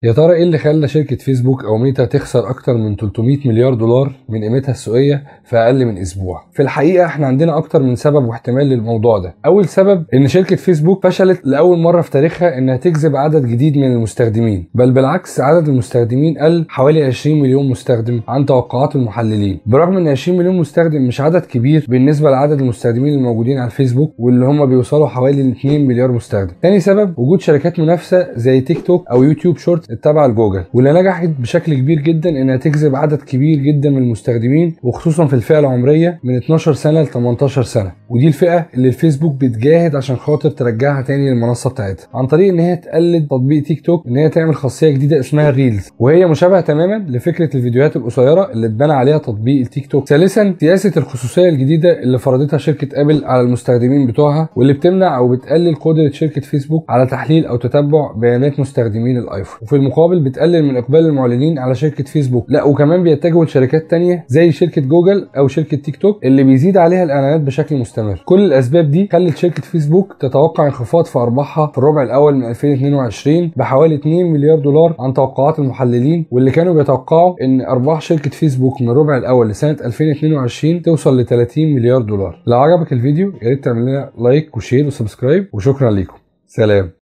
يا ترى ايه اللي خلى شركة فيسبوك او ميتا تخسر اكتر من 300 مليار دولار من قيمتها السوقية في اقل من اسبوع في الحقيقة احنا عندنا اكتر من سبب واحتمال للموضوع ده اول سبب ان شركة فيسبوك فشلت لاول مرة في تاريخها انها تجذب عدد جديد من المستخدمين بل بالعكس عدد المستخدمين قل حوالي 20 مليون مستخدم عن توقعات المحللين برغم ان 20 مليون مستخدم مش عدد كبير بالنسبة لعدد المستخدمين الموجودين على الفيسبوك واللي هم بيوصلوا حوالي 2 مليار مستخدم تاني سبب وجود شركات منافسة زي تيك توك او يوتيوب شورت التابعة لجوجل واللي نجحت بشكل كبير جدا انها تجذب عدد كبير جدا من المستخدمين وخصوصا في الفئة العمرية من 12 سنة ل 18 سنة ودي الفئة اللي الفيسبوك بتجاهد عشان خاطر ترجعها تاني للمنصة بتاعتها عن طريق ان هي تقلد تطبيق تيك توك ان هي تعمل خاصية جديدة اسمها الريلز وهي مشابهة تماما لفكرة الفيديوهات القصيرة اللي اتبنى عليها تطبيق التيك توك ثالثا سياسة الخصوصية الجديدة اللي فرضتها شركة ابل على المستخدمين بتوعها واللي بتمنع او بتقلل قدرة شركة فيسبوك على تحليل او تتبع بيانات مستخدمين الايفون وفي المقابل بتقلل من اقبال المعلنين على شركة فيسبوك لا وكمان بيتجهوا لشركات تانية زي شركة جوجل او شركة تيك توك اللي بيزيد عليها الاعلانات بشكل مستمر كل الاسباب دي خلت شركة فيسبوك تتوقع انخفاض في ارباحها في الربع الاول من 2022 بحوالي 2 مليار دولار عن توقعات المحللين واللي كانوا بيتوقعوا ان ارباح شركة فيسبوك من الربع الاول لسنة 2022 توصل ل 30 مليار دولار لو عجبك الفيديو يا ريت تعمل لنا لايك وشير وسبسكرايب وشكرا ليكم سلام